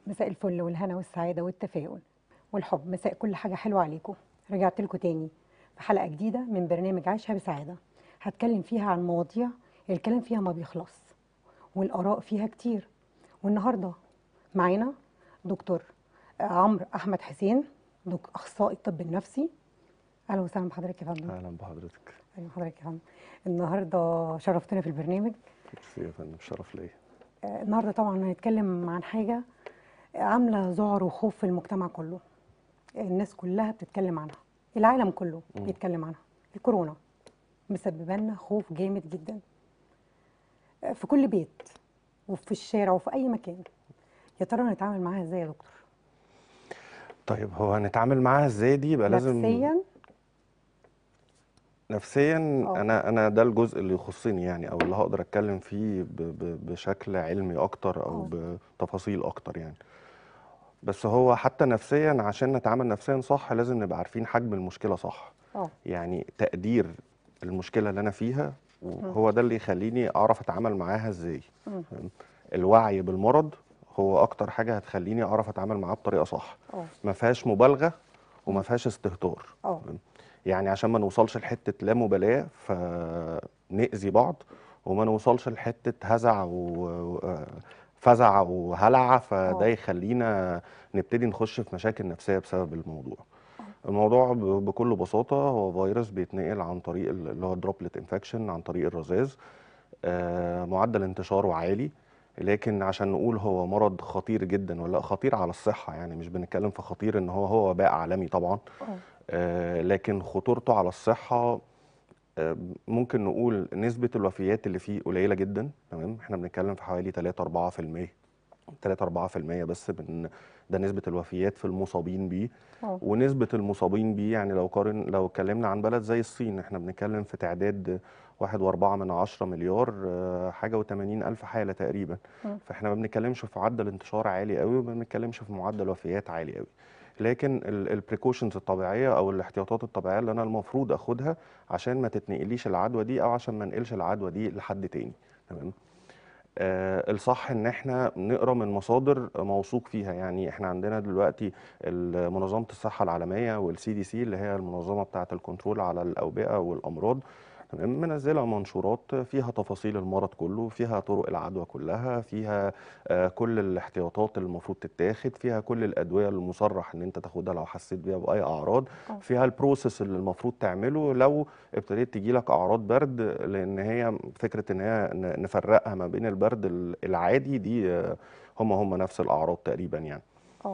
مساء الفل والهنا والسعادة والتفاؤل والحب مساء كل حاجة حلوة عليكم رجعت لكم تاني في حلقة جديدة من برنامج عيشها بسعادة هتكلم فيها عن مواضيع الكلام فيها ما بيخلص والآراء فيها كتير والنهاردة معانا دكتور عمرو أحمد حسين دك أخصائي الطب النفسي أهلا وسهلا بحضرتك يا فندم اهلا بحضرتك أهلا بحضرتك يا فندم النهاردة شرفتنا في البرنامج ميرسي يا فندم شرف ليا آه، النهارده طبعا هنتكلم عن حاجه عامله ذعر وخوف في المجتمع كله الناس كلها بتتكلم عنها العالم كله مم. بيتكلم عنها الكورونا مسببه لنا خوف جامد جدا آه، في كل بيت وفي الشارع وفي اي مكان يا ترى نتعامل معاها ازاي يا دكتور طيب هو هنتعامل معاها ازاي دي يبقى لازم نفسيا نفسيا اه. انا انا ده الجزء اللي يخصني يعني او اللي هقدر اتكلم فيه ب ب بشكل علمي اكتر او اه. بتفاصيل اكتر يعني بس هو حتى نفسيا عشان نتعامل نفسيا صح لازم نبقى عارفين حجم المشكلة صح اه يعني تقدير المشكلة اللي انا فيها وهو ده اللي يخليني اعرف اتعامل معاها ازاي مم. الوعي بالمرض هو اكتر حاجة هتخليني اعرف اتعامل معاه بطريقة صح اه ما فيهاش مبالغه وما فيهاش استهتار اه يعني عشان ما نوصلش لحته لا مبالاه فنأذي بعض وما نوصلش لحته هزع وفزع وهلع فده اه. يخلينا نبتدي نخش في مشاكل نفسيه بسبب الموضوع الموضوع ب- بكل بساطه هو فيروس بيتنقل عن طريق ال- اللي هو دروبلت انفكشن عن طريق الرذاذ آه، معدل انتشاره عالي لكن عشان نقول هو مرض خطير جدا ولا خطير على الصحة يعني مش بنتكلم في خطير ان هو هو وباء عالمي طبعا اه آه، لكن خطورته على الصحة آه، ممكن نقول نسبة الوفيات اللي فيه قليلة جدا تمام احنا بنتكلم في حوالي 3 4% 3 4% بس من ده نسبة الوفيات في المصابين بيه اه ونسبة المصابين بيه يعني لو قارن لو اتكلمنا عن بلد زي الصين احنا بنتكلم في تعداد واحد واربعة من عشرة مليار آه، حاجة وتمانين ألف حالة تقريبا مم. فاحنا ما بنتكلمش في معدل انتشار عالي قوي وما بنتكلمش في معدل وفيات عالي قوي لكن البريكوشنز الطبيعية أو الاحتياطات الطبيعية اللي أنا المفروض أخدها عشان ما تتنقليش العدوى دي أو عشان ما نقلش العدوى دي لحد تاني تمام آه، الصح ان احنا نقرا من مصادر موثوق فيها يعني احنا عندنا دلوقتي ال- منظمه الصحه العالميه والسي دي سي اللي هي المنظمه بتاعه الكنترول على الاوبئه والامراض تمام منزله منشورات فيها تفاصيل المرض كله فيها طرق العدوى كلها فيها آه، كل الاحتياطات اللي المفروض تتاخد فيها كل الادويه المصرح ان انت تاخدها لو حسيت بيها باي اعراض اه. فيها البروسيس اللي المفروض تعمله لو ابتديت تجيلك اعراض برد لان هي فكره ان هي ن- نفرقها ما بين البرد ال- العادي دي آه، هم هم نفس الاعراض تقريبا يعني اه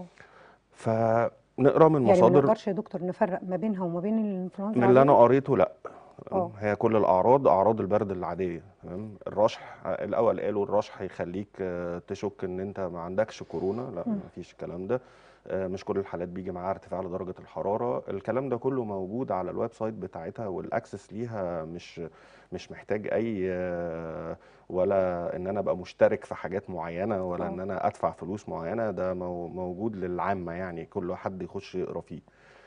فنقرا من يعني ما مصادر نقدرش يا دكتور نفرق ما بينها وما بين الانفلونزا من اللي انا العادية؟ قريته لا اه. هي كل الاعراض اعراض البرد العاديه تمام الرشح الاول قالوا الرشح هيخليك آه، تشك ان انت ما عندكش كورونا لا مم. ما فيش الكلام ده آه، مش كل الحالات بيجي معاها ارتفاع لدرجه الحراره الكلام ده كله موجود على الويب سايت بتاعتها والاكسس ليها مش مش محتاج اي آه، ولا ان انا ابقى مشترك في حاجات معينه ولا اه. ان انا ادفع فلوس معينه ده مو- موجود للعامه يعني كل حد يخش يقرا فيه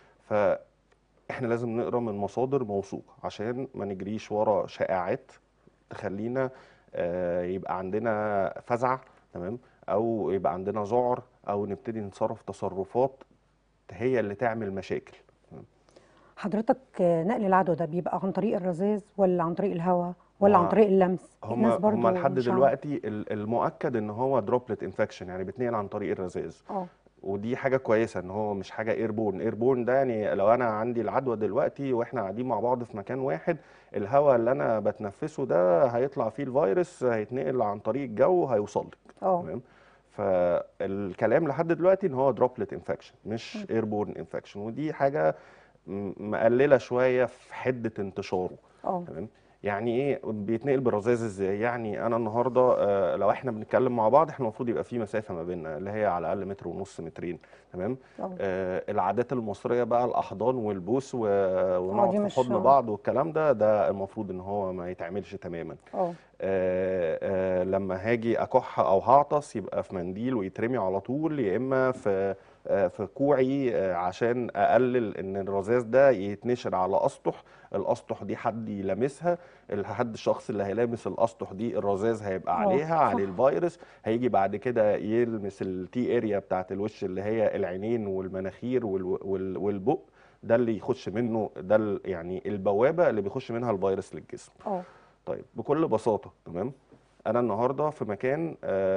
فاحنا لازم نقرا من مصادر موثوقه عشان ما نجريش ورا شائعات تخلينا آه، يبقى عندنا فزع تمام او يبقى عندنا ذعر او نبتدي نتصرف تصرفات هي اللي تعمل مشاكل حضرتك آه، نقل العدوى ده بيبقى عن طريق الرذاذ ولا عن طريق الهواء ولا عن ما طريق اللمس هم الناس هم برضو لحد مش عارفة. دلوقتي ال- المؤكد ان هو دروبلت انفكشن يعني بيتنقل عن طريق الرذاذ اه ودي حاجه كويسه ان هو مش حاجه ايربورن ايربورن ده يعني لو انا عندي العدوى دلوقتي واحنا قاعدين مع بعض في مكان واحد الهواء اللي انا بتنفسه ده هيطلع فيه الفيروس هيتنقل عن طريق الجو هيوصل لك اه تمام فالكلام لحد دلوقتي ان هو دروبلت انفكشن مش ايربورن انفكشن ودي حاجه م- مقلله شويه في حده انتشاره اه تمام يعني ايه بيتنقل بالرذاذ ازاي يعني انا النهارده آه، لو احنا بنتكلم مع بعض احنا المفروض يبقى في مسافه ما بيننا اللي هي على الاقل متر ونص مترين تمام اه آه العادات المصريه بقى الاحضان والبوس و- ونقعد دي في مش- حضن بعض والكلام ده ده المفروض ان هو ما يتعملش تماما اه آه، آه، لما هاجي اكح او هعطس يبقى في منديل ويترمي على طول يا اما في آه، في كوعي آه، عشان اقلل ان الرذاذ ده يتنشر على اسطح الاسطح دي حد يلامسها الحد الشخص اللي هيلامس الاسطح دي الرذاذ هيبقى اه عليها عليه صح الفيروس هيجي بعد كده يلمس التي اريا بتاعت الوش اللي هي العينين والمناخير وال- وال- والبق ده اللي يخش منه ده ال- يعني البوابة اللي بيخش منها الفيروس للجسم اه طيب بكل بساطة تمام انا النهارده في مكان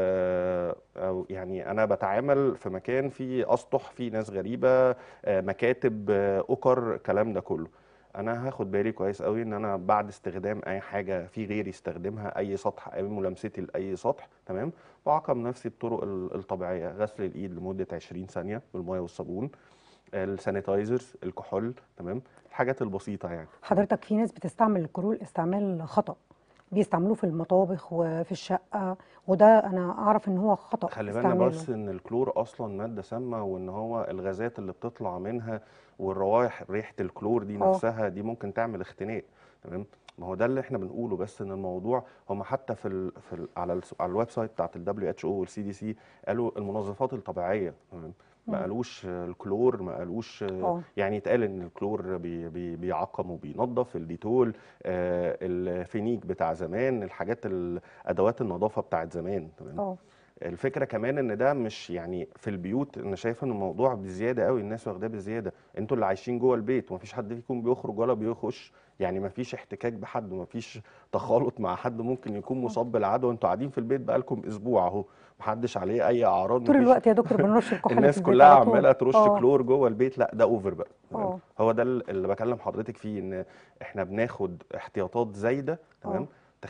آه، او يعني انا بتعامل في مكان فيه اسطح فيه ناس غريبه آه، مكاتب آه، اوكر الكلام ده كله انا هاخد بالي كويس قوي ان انا بعد استخدام اي حاجه في غيري يستخدمها اي سطح اي ملامستي لاي سطح تمام بعاقب نفسي بالطرق ال- الطبيعيه غسل الايد لمده 20 ثانيه بالميه والصابون السانيتايزرز الكحول تمام الحاجات البسيطه يعني تمام حضرتك في ناس بتستعمل الكرول استعمال خطأ بيستعملوه في المطابخ وفي الشقة وده أنا أعرف إن هو خطأ خلي بالنا بس استعماله ان الكلور اصلا ماده سامه وان هو الغازات اللي بتطلع منها والروائح ريحه الكلور دي اه نفسها دي ممكن تعمل اختناق تمام ما هو ده اللي احنا بنقوله بس ان الموضوع هم حتى في ال في ال على ال على الويب سايت بتاعت ال WHO والسي دي سي قالوا المنظفات الطبيعيه تمام ما مم. قالوش الكلور ما قالوش اه يعني يتقال ان الكلور بي بي بيعقم وبينظف الديتول آه الفينيك بتاع زمان الحاجات ال- ادوات النظافه بتاعت زمان تمام اه الفكره كمان ان ده مش يعني في البيوت انا شايف ان الموضوع بزياده قوي الناس واخداه بزياده انتوا اللي عايشين جوه البيت ومفيش حد فيكم بيخرج ولا بيخش يعني مفيش احتكاك بحد ومفيش تخالط مع حد ممكن يكون اه مصاب بالعدوى انتوا قاعدين في البيت بقالكم اسبوع اهو محدش عليه اي اعراض طول مفيش الوقت يا دكتور بنرش الكحول في الناس البيت كلها على طول عماله ترش اه كلور جوه البيت لا ده اوفر بقى تمام اه هو ده اللي بكلم حضرتك فيه ان احنا بناخد احتياطات زايده تمام اه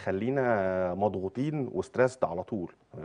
تخلينا مضغوطين وستريسد على طول تمام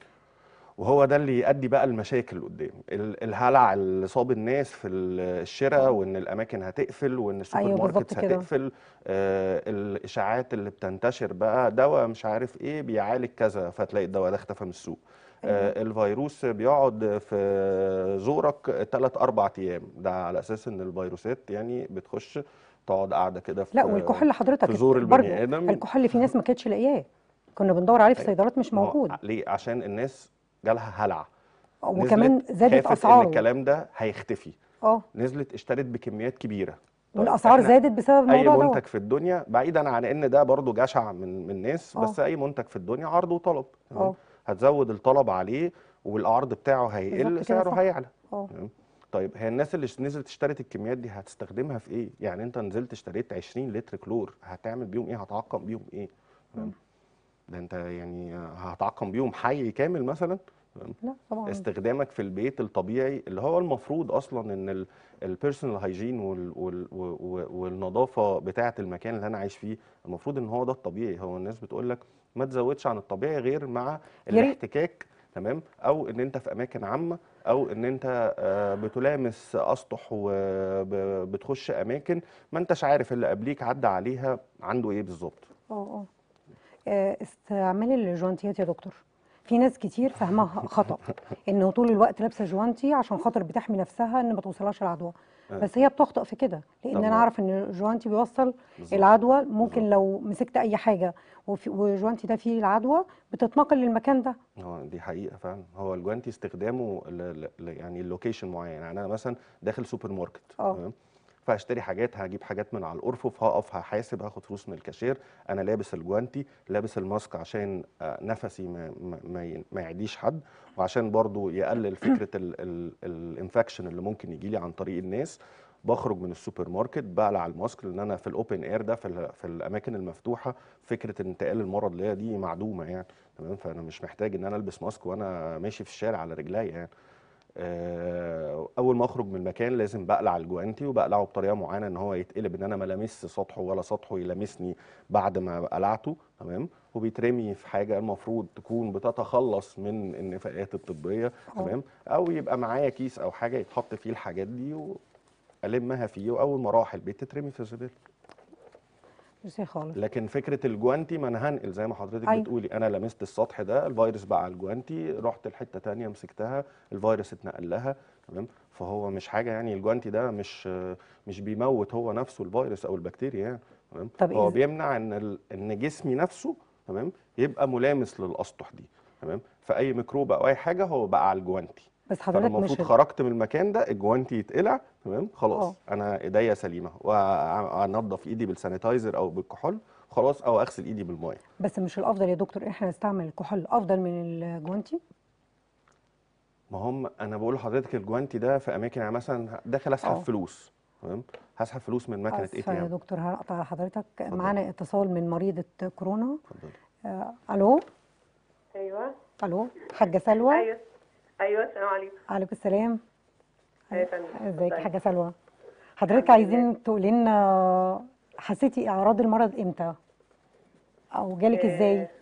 وهو ده اللي يؤدي بقى المشاكل قدام ال- الهلع اللي صاب الناس في ال- الشراء اه وان الاماكن هتقفل وان السوبر ايوه بالظبط ماركتس كده هتقفل آه الاشاعات اللي بتنتشر بقى دواء مش عارف ايه بيعالج كذا فتلاقي الدواء ده اختفى من السوق ايوه آه الفيروس بيقعد في زورك 3 4 ايام ده على اساس ان الفيروسات يعني بتخش تقعد قاعده كده لا في والكحول في حضرتك زور برضو البني ادم الكحول في ناس ما كانتش لاقياه كنا بندور عليه في أيوة. صيدلات مش ما هو موجود ليه عشان الناس جالها هلع نزلت وكمان زادت خافت ان اسعاره الكلام ده هيختفي اه نزلت اشترت بكميات كبيره طيب والاسعار احنا زادت بسبب اي الموضوع منتج دوت في الدنيا بعيدا عن ان ده برضو جشع من من ناس اه بس اي منتج في الدنيا عرض وطلب تمام اه هتزود الطلب عليه والعرض بتاعه هيقل بالظبط كده سعره صح هيعلى اه تمام طيب هي الناس اللي نزلت اشترت الكميات دي هتستخدمها في ايه يعني انت نزلت اشتريت 20 لتر كلور هتعمل بيهم ايه هتعقم بيهم ايه تمام مم. ده انت يعني هتعقم بيهم حي كامل مثلا تمام لا طبعا استخدامك في البيت الطبيعي اللي هو المفروض اصلا ان البيرسونال هايجين والنظافه بتاعه المكان اللي انا عايش فيه المفروض ان هو ده الطبيعي هو الناس بتقول لك ما تزودش عن الطبيعي غير مع يا ريت الاحتكاك تمام او ان انت في اماكن عامه او ان انت آه، بتلامس اسطح وبتخش اماكن ما انتش عارف اللي قبليك عدى عليها عنده ايه بالظبط اه اه آه، استعمال الجوانتيات يا دكتور في ناس كتير فاهمها خطأ انه طول الوقت لابسه جوانتي عشان خاطر بتحمي نفسها ان ما توصلهاش العدوى آه، بس هي بتخطئ في كده لان طب انا ما اعرف ان الجوانتي بيوصل بالظبط العدوى ممكن بالظبط لو مسكت اي حاجه وفي- وجوانتي ده فيه العدوى بتتنقل للمكان ده هو دي حقيقة فعلا هو الجوانتي استخدامه ل... ل... ل- يعني اللوكيشن معين يعني انا مثلا داخل سوبر ماركت اه تمام فهشتري حاجات هجيب حاجات من على الارفف هقف هحاسب هاخد فلوس من الكاشير انا لابس الجوانتي لابس الماسك عشان آه، نفسي ما ما ما ي- ما يعديش حد وعشان برضو يقلل فكرة الانفكشن اللي ممكن يجي لي عن طريق الناس بخرج من السوبر ماركت بقلع الماسك لان انا في الاوبن اير ده في, ال- في الاماكن المفتوحه فكره انتقال المرض اللي هي دي معدومه يعني تمام فانا مش محتاج ان انا البس ماسك وانا ماشي في الشارع على رجلي يعني آه، اول ما اخرج من المكان لازم بقلع الجوانتي وبقلعه بطريقه معينه ان هو يتقلب ان انا ما لامس سطحه ولا سطحه يلامسني بعد ما قلعته تمام وبيترمي في حاجه المفروض تكون بتتخلص من النفايات الطبيه اه تمام او يبقى معايا كيس او حاجه يتحط فيه الحاجات دي والمها فيه واول ما اروح البيت تترمي في الزباله مش خالص لكن فكره الجوانتي ما انا هنقل زي ما حضرتك ايوه بتقولي انا لمست السطح ده الفيروس بقى على الجوانتي رحت لحته تانية مسكتها الفيروس اتنقل لها تمام فهو مش حاجه يعني الجوانتي ده مش مش بيموت هو نفسه الفيروس او البكتيريا يعني تمام طب هو إز... بيمنع ان ال... ان جسمي نفسه تمام يبقى ملامس للاسطح دي تمام فاي ميكروب او اي حاجه هو بقى على الجوانتي بس فانا حضرتك مش المفروض خرجت من المكان ده الجوانتي يتقلع تمام خلاص اه. انا ايديا سليمه وانضف ايدي بالسانيتايزر او بالكحول خلاص او اغسل ايدي بالميه بس مش الافضل يا دكتور احنا نستعمل الكحول افضل من الجوانتي ما هم انا بقول لحضرتك الجوانتي ده في اماكن يعني مثلا داخل اسحب اه. فلوس تمام هسحب فلوس من مكنه اي اسفه تي يا ام دكتور هقطع على حضرتك اتفضل. معانا اتصال من مريضه كورونا اتفضلي آه، الو ايوه الو حاجه سلوى ايوه ايوه السلام عليكم عليكم السلام ايوه يا فندم ازيك يا اتفضلي. حاجه سلوى حضرتك الحمد لله. عايزين تقولي لنا حسيتي اعراض المرض امتى او جالك ازاي آه،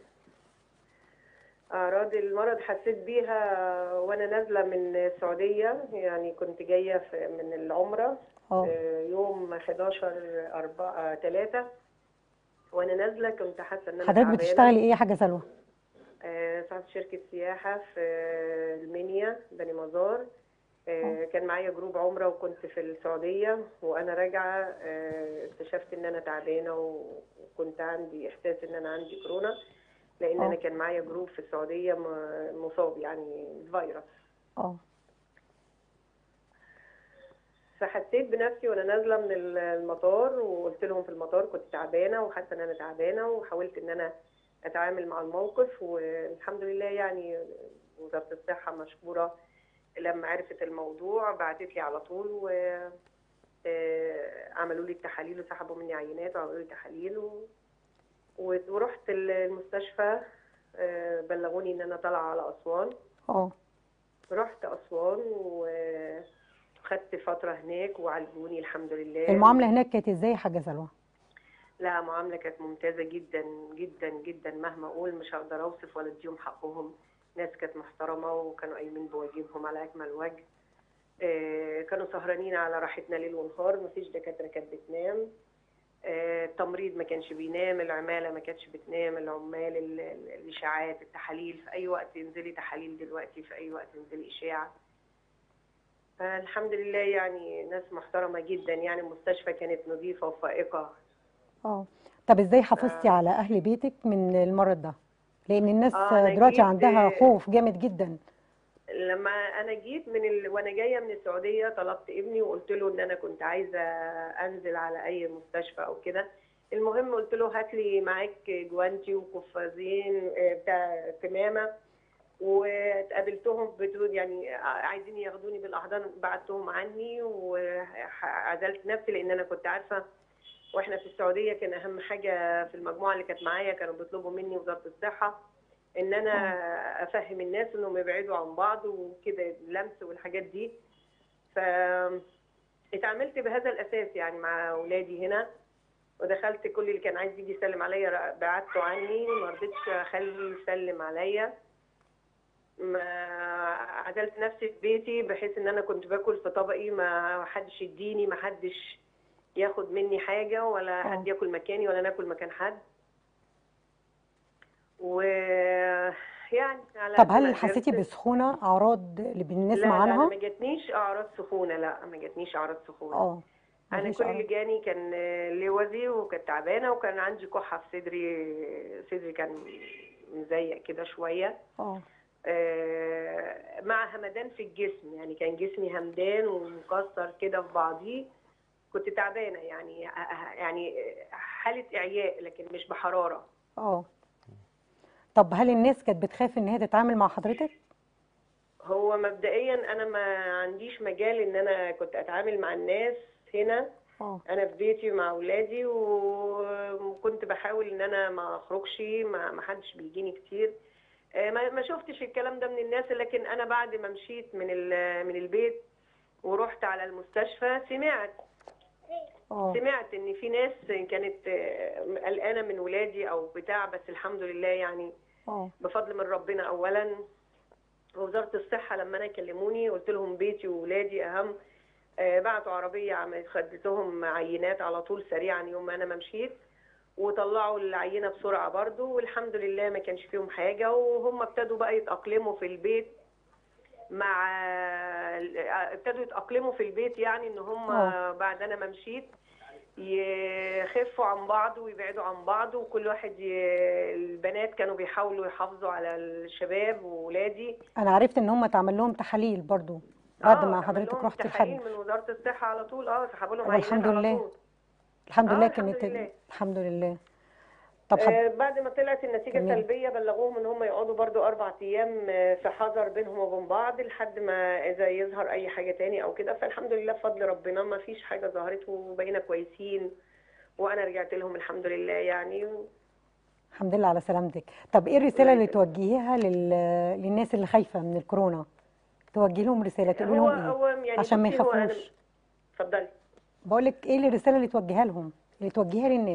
اعراض المرض حسيت بيها وانا نازله من السعوديه يعني كنت جايه في من العمره اه آه، يوم 11 4 3 وانا نازله كنت حاسه ان انا حضرتك تعبانه بتشتغلي ايه يا حاجه سلوى آه، صاحبة شركة سياحة في آه، المنيا بني مزار آه، كان معايا جروب عمرة وكنت في السعودية وأنا راجعة آه، اكتشفت إن أنا تعبانة و- وكنت عندي إحساس إن أنا عندي كورونا لأن اه. أنا كان معايا جروب في السعودية م- مصاب يعني فيروس اه فحسيت بنفسي وانا نازله من ال- المطار وقلت لهم في المطار كنت تعبانه وحاسه ان انا تعبانه وحاولت ان انا اتعامل مع الموقف والحمد لله يعني وزاره الصحه مشكوره لما عرفت الموضوع بعتت لي على طول و آه، عملوا لي التحاليل وسحبوا مني عينات وعملوا لي تحاليل و... و- ورحت المستشفى آه، بلغوني ان انا طالعه على اسوان اه رحت أسوان وخدت فترة هناك وعالجوني الحمد لله المعامله هناك كانت ازاي يا حاجه سلوى لا معاملة كانت ممتازة جدا جدا جدا مهما أقول مش هقدر أوصف ولا أديهم حقهم ناس كانت محترمة وكانوا قايمين بواجبهم على أكمل وجه آه، كانوا سهرانين على راحتنا ليل ونهار مفيش دكاترة كانت بتنام آه، التمريض ما كانش بينام العمالة ما كانتش بتنام العمال ال- ال- الإشاعات التحاليل في أي وقت ينزلي تحاليل دلوقتي في أي وقت ينزلي إشاعة فالحمد لله يعني ناس محترمة جدا يعني المستشفى كانت نظيفة وفائقة اه طب ازاي حافظتي على اهل بيتك من المرض ده لان الناس آه، أنا دلوقتي جيت- عندها خوف جامد جدا لما انا جيت من ال... وانا جايه من السعوديه طلبت ابني وقلت له ان انا كنت عايزه انزل على اي مستشفى او كده المهم قلت له هات لي معاك جوانتي وقفازين آه، بتاع كمامه واتقابلتهم بدون يعني عايزين ياخدوني بالاحضان بعتهم عني وعزلت نفسي لان انا كنت عارفه واحنا في السعوديه كان اهم حاجه في المجموعه اللي كانت معايا كانوا بيطلبوا مني وزاره الصحه ان انا افهم الناس انهم يبعدوا عن بعض وكده اللمس والحاجات دي ف اتعاملت بهذا الاساس يعني مع اولادي هنا ودخلت كل اللي كان عايز يجي يسلم عليا بعدته عني ما رضيتش اخليه يسلم عليا ما عزلت نفسي في بيتي بحيث ان انا كنت باكل في طبقي ما حدش يديني ما حدش ياخد مني حاجه ولا اه. حد ياكل مكاني ولا ناكل مكان حد و يعني على طب قد ما هل حسيتي قدرت- بسخونه اعراض اللي بنسمع لا لا عنها أنا ما جاتنيش اعراض سخونه لا ما جاتنيش اعراض سخونه اه انا مفيش كل اللي أعراض. جاني كان لوزي وكانت تعبانه وكان عندي كحه في صدري صدري كان مزيق كده شويه اه آه، مع همدان في الجسم يعني كان جسمي همدان ومكسر كده في بعضيه كنت تعبانه يعني يعني حاله اعياء لكن مش بحراره اه طب هل الناس كانت بتخاف ان هي تتعامل مع حضرتك هو مبدئيا انا ما عنديش مجال ان انا كنت اتعامل مع الناس هنا اه انا في بيتي مع اولادي وكنت بحاول ان انا ما اخرجش ما ما حدش بيجيني كتير آه، ما ما شفتش الكلام ده من الناس لكن انا بعد ما مشيت من ال- من البيت ورحت على المستشفى سمعت اه سمعت ان في ناس كانت آه، قلقانه من ولادي او بتاع بس الحمد لله يعني اه بفضل من ربنا اولا وزاره الصحه لما انا كلموني قلت لهم بيتي وولادي اهم آه، بعتوا عربيه عم- خدت لهم عينات على طول سريعا يوم ما انا ما مشيت وطلعوا العينه بسرعه برضو والحمد لله ما كانش فيهم حاجه وهم ابتدوا بقى يتاقلموا في البيت مع ابتدوا يتاقلموا في البيت يعني ان هم آه. بعد انا ما مشيت يخفوا عن بعض ويبعدوا عن بعض وكل واحد ي... البنات كانوا بيحاولوا يحافظوا على الشباب وولادي انا عرفت ان هم اتعمل لهم تحاليل برضو بعد ما عمل حضرتك لهم رحتي تحاليل لحد من وزاره الصحه على طول اه سحبوا لهم والحمد عينات على لله. طول الحمد آه، لله الحمد كانت لله. الحمد لله طب حب... آه بعد ما طلعت النتيجه جميل. سلبيه بلغوهم ان هم يقعدوا برضو اربع ايام آه، في حذر بينهم وبين بعض لحد ما اذا يظهر اي حاجه تاني او كده فالحمد لله بفضل ربنا ما فيش حاجه ظهرت وبقينا كويسين وانا رجعت لهم الحمد لله يعني الحمد لله على سلامتك طب ايه الرساله الله اللي يسلمك. توجهيها لل... للناس اللي خايفه من الكورونا توجهي لهم رساله تقولي هو لهم ايه هو يعني عشان ما بصي هو أنا- يخافوش اتفضلي بقول لك ايه الرساله اللي توجهها لهم اللي توجهيها للناس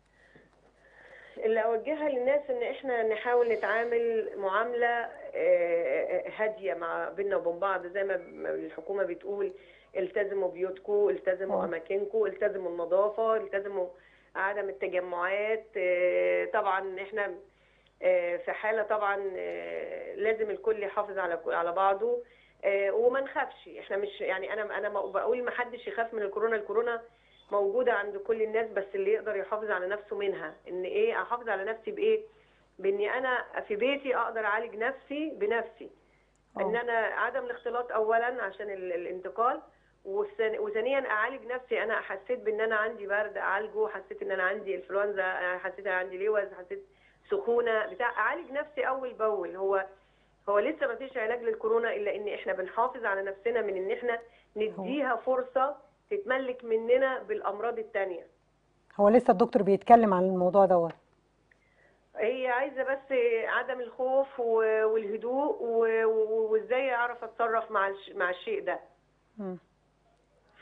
اللي اوجهها للناس ان احنا نحاول نتعامل معامله آه، هاديه مع بيننا وبين بعض زي ما ما الحكومه بتقول التزموا بيوتكم التزموا آه. اماكنكم التزموا النظافه التزموا عدم التجمعات آه، طبعا احنا آه، في حاله طبعا آه، لازم الكل يحافظ على على بعضه آه، وما نخافش احنا مش يعني انا انا ما بقول ما حدش يخاف من الكورونا الكورونا موجوده عند كل الناس بس اللي يقدر يحافظ على نفسه منها ان ايه احافظ على نفسي بايه باني انا في بيتي اقدر اعالج نفسي بنفسي ان اه انا عدم الاختلاط اولا عشان ال- الانتقال والثاني- وثانيا اعالج نفسي انا حسيت بان انا عندي برد اعالجه حسيت ان انا عندي انفلونزا حسيت ان انا عندي لوز حسيت سخونه بتاع اعالج نفسي اول باول هو هو لسه ما فيش علاج للكورونا الا ان احنا بنحافظ على نفسنا من ان احنا نديها فرصه تتملك مننا بالامراض التانية هو لسه الدكتور بيتكلم عن الموضوع دوت هي عايزه بس عدم الخوف و- والهدوء و- و- وازاي اعرف اتصرف مع الش- مع الشيء ده مم. ف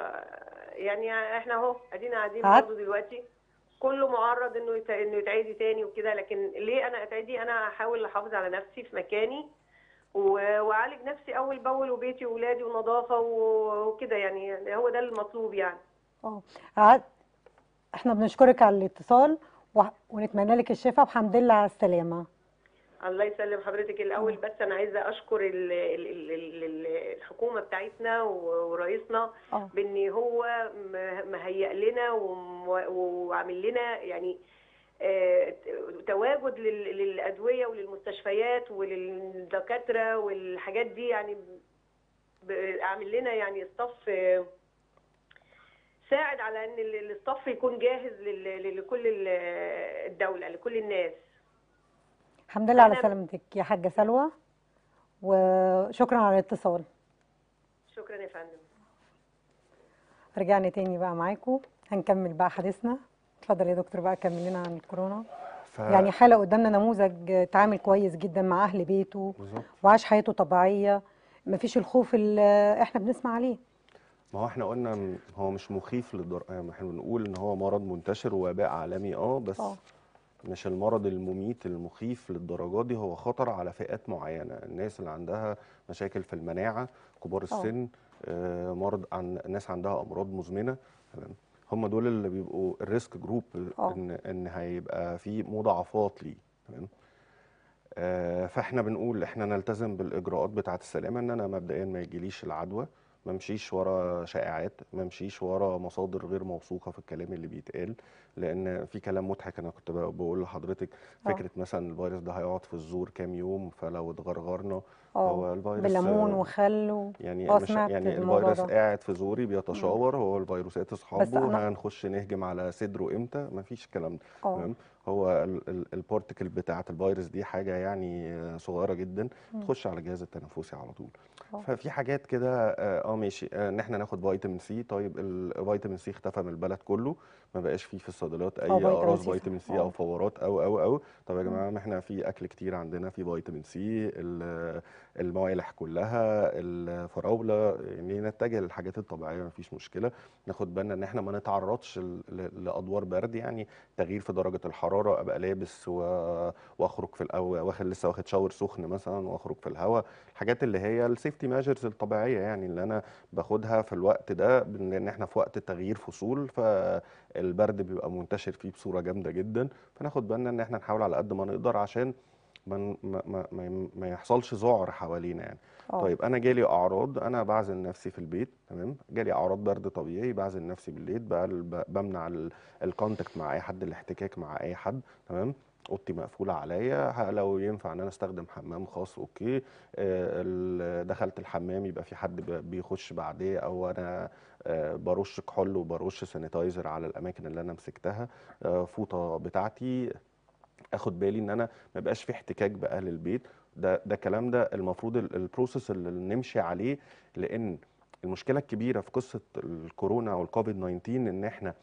يعني احنا اهو ادينا قاعدين قعدت- برضه دلوقتي كله معرض انه يت- انه يتعدي تاني وكده لكن ليه انا اتعدي انا هحاول احافظ على نفسي في مكاني و- واعالج نفسي اول باول وبيتي واولادي ونظافه و- وكده يعني يعني هو ده المطلوب يعني اه قعد احنا بنشكرك على الاتصال و... ونتمنى لك الشفاء والحمد لله على السلامه الله يسلم حضرتك الاول بس انا عايزه اشكر ال- ال- ال- ال- ال- الحكومه بتاعتنا و- ورئيسنا اه بان هو م- مهيأ لنا وم- وعامل لنا يعني آه، تواجد لل- للادويه وللمستشفيات وللدكاتره والحاجات دي يعني ب- عامل لنا يعني الصف آه، ساعد على ان ال- الصف يكون جاهز لل- لل- لكل ال- الدوله لكل الناس الحمد لله على أنا- سلامتك يا حاجه سلوى وشكرا على الاتصال شكرا يا فندم رجعنا تاني بقى معاكم هنكمل بقى حديثنا اتفضل يا دكتور بقى كمل لنا عن الكورونا ف... يعني حالة قدامنا نموذج تعامل كويس جدا مع أهل بيته بالظبط وعاش حياته طبيعية مفيش الخوف اللي احنا بنسمع عليه ما هو احنا قلنا م- هو مش مخيف للدر... يعني احنا بنقول ان هو مرض منتشر ووباء عالمي اه بس اه مش المرض المميت المخيف للدرجة دي هو خطر على فئات معينة الناس اللي عندها مشاكل في المناعة كبار السن آه، مرض عن ناس عندها أمراض مزمنة تمام هم دول اللي بيبقوا الريسك جروب اه. ان ان هيبقى في مضاعفات ليه تمام آه، فاحنا بنقول احنا نلتزم بالاجراءات بتاعه السلامه ان انا مبدئيا ما يجيليش العدوى ما امشيش ورا شائعات ما امشيش ورا مصادر غير موثوقه في الكلام اللي بيتقال لان في كلام مضحك انا كنت بق- بقول لحضرتك اه. فكره مثلا الفيروس ده هيقعد في الزور كام يوم فلو اتغرغرنا اه هو الفيروس بالليمون آه، وخل و... يعني اه مش سمعت يعني الموضوع الفيروس ده قاعد في زوري بيتشاور هو الفيروسات اصحابه أنا- هنخش نهجم على صدره امتى مفيش الكلام ده اه تمام هو البارتكل بتاعه الفيروس دي حاجه يعني آه، صغيره جدا مم. تخش على الجهاز التنفسي على طول اه ففي حاجات كده اه آه، ماشي آه، ان احنا ناخد فيتامين سي طيب الفيتامين سي اختفى من البلد كله ما بقاش فيه في الصيدليات اي اه فيتامين اقراص سي فيتامين صح سي او اه فورات او او او طب يا مم. جماعه ما احنا في اكل كتير عندنا في فيتامين سي ال- الموالح كلها الفراوله يعني نتجه للحاجات الطبيعيه ما فيش مشكله ناخد بالنا ان احنا ما نتعرضش ل- ل- لادوار برد يعني تغيير في درجه الحراره ابقى لابس و- واخرج في الاول واخد لسه واخد شاور سخن مثلا واخرج في الهواء الحاجات اللي هي السيفتي ميجرز الطبيعيه يعني اللي انا باخدها في الوقت ده لان احنا في وقت تغيير فصول فالبرد بيبقى منتشر فيه بصوره جامده جدا فناخد بالنا ان احنا نحاول على قد ما نقدر عشان ما ما ما, ما ما يحصلش ذعر حوالينا يعني اه طيب انا جالي اعراض انا بعزل نفسي في البيت تمام جالي اعراض برد طبيعي بعزل نفسي بالليل بقل- ب- بمنع ال- الكونتاكت مع اي حد الاحتكاك مع اي حد تمام اوضتي مقفوله عليا ه- لو ينفع ان انا استخدم حمام خاص اوكي آه، ال- دخلت الحمام يبقى في حد ب- بيخش بعديه او انا آه، برش كحول وبرش سانيتايزر على الاماكن اللي انا مسكتها آه، فوطه بتاعتي اخد بالي ان انا ما يبقاش في احتكاك باهل البيت ده ده الكلام ده المفروض ال- البروسيس اللي نمشي عليه لان المشكله الكبيره في قصه الكورونا والكوفيد 19 ان احنا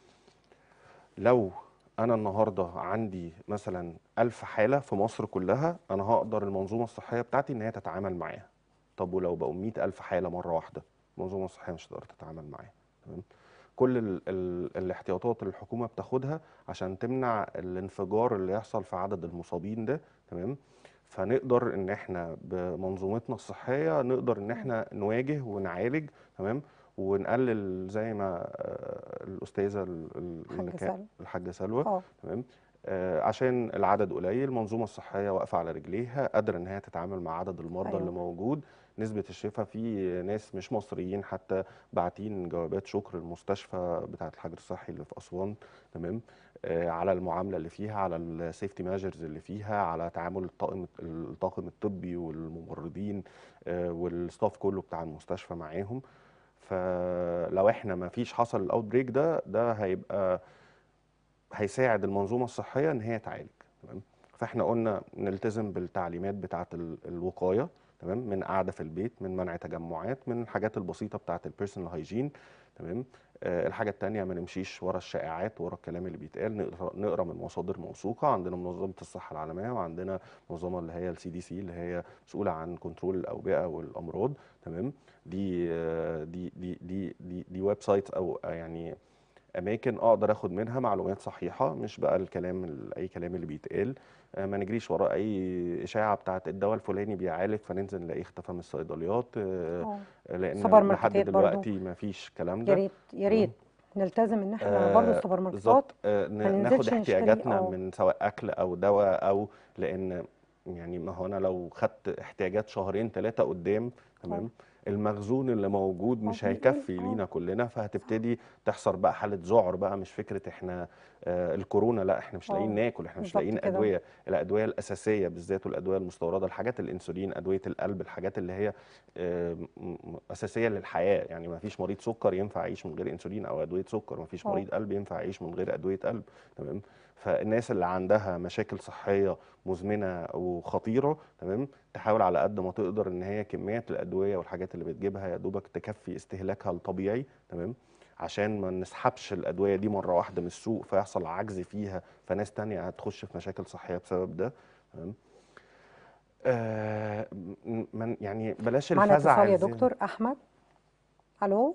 لو انا النهارده عندي مثلا ألف حاله في مصر كلها انا هقدر المنظومه الصحيه بتاعتي ان هي تتعامل معاها طب ولو بقوا 100 ألف حاله مره واحده المنظومه الصحيه مش هتقدر تتعامل معاها تمام كل ال ال الاحتياطات اللي الحكومه بتاخدها عشان تمنع الانفجار اللي يحصل في عدد المصابين ده تمام فنقدر ان احنا بمنظومتنا الصحيه نقدر ان احنا نواجه ونعالج تمام ونقلل زي ما آه، الاستاذه ال- ال- اللي حاجة كان- سلوى الحاجه سلوى اه تمام آه، عشان العدد قليل المنظومه الصحيه واقفه على رجليها قادره ان هي تتعامل مع عدد المرضى أيوة. اللي موجود نسبه الشفاء في ناس مش مصريين حتى باعتين جوابات شكر المستشفى بتاعه الحجر الصحي اللي في اسوان تمام آه، على المعامله اللي فيها على السيفتي ميجرز اللي فيها على تعامل الطاقم الطاقم الطبي والممرضين آه، والستاف كله بتاع المستشفى معاهم فلو احنا ما فيش حصل الاوت بريك ده ده هيبقى هيساعد المنظومه الصحيه ان هي تعالج تمام فاحنا قلنا نلتزم بالتعليمات بتاعه ال- الوقايه تمام من قعده في البيت من منع تجمعات من الحاجات البسيطه بتاعه البيرسونال هايجين تمام آه الحاجه التانية ما نمشيش ورا الشائعات ورا الكلام اللي بيتقال نقرا نقرا من مصادر موثوقه عندنا منظمه الصحه العالميه وعندنا منظمه اللي هي السي دي سي اللي هي مسؤوله عن كنترول الاوبئه والامراض تمام دي آه، دي دي دي دي, دي ويب سايت او آه، يعني اماكن اقدر اخد منها معلومات صحيحه مش بقى الكلام ال- اي كلام اللي بيتقال آه، ما نجريش ورا اي اشاعه بتاعت الدواء الفلاني بيعالج فننزل نلاقيه اختفى من الصيدليات آه، اه لان سوبر لحد ماركتات برضو. دلوقتي ما فيش الكلام يا ده ريت يا ريت نلتزم ان احنا برضه السوبر ماركتات بالظبط آه، ن- ما ناخد ننزلش نشتري احتياجاتنا اه من سواء اكل او دواء او لان يعني ما هو انا لو خدت احتياجات شهرين ثلاثه قدام تمام المخزون اللي موجود اه مش بيقل هيكفي اه لينا كلنا فهتبتدي تحصل بقى حاله ذعر بقى مش فكره احنا آه الكورونا لا احنا مش لاقيين اه ناكل احنا مش بالظبط لاقيين كده ادويه الادويه الاساسيه بالذات والادويه المستورده الحاجات الانسولين ادويه القلب الحاجات اللي هي آه م- م- اساسيه للحياه يعني ما فيش مريض سكر ينفع يعيش من غير انسولين او ادويه سكر ما فيش اه مريض قلب ينفع يعيش من غير ادويه قلب تمام فالناس اللي عندها مشاكل صحيه مزمنه وخطيره تمام تحاول على قد ما تقدر ان هي كميات الادويه والحاجات اللي بتجيبها يا دوبك تكفي استهلاكها الطبيعي تمام عشان ما نسحبش الادويه دي مره واحده من السوق فيحصل عجز فيها فناس تانية هتخش في مشاكل صحيه بسبب ده تمام آه م- من يعني بلاش معانا الفزع اتصال يا الزيادة دكتور احمد الو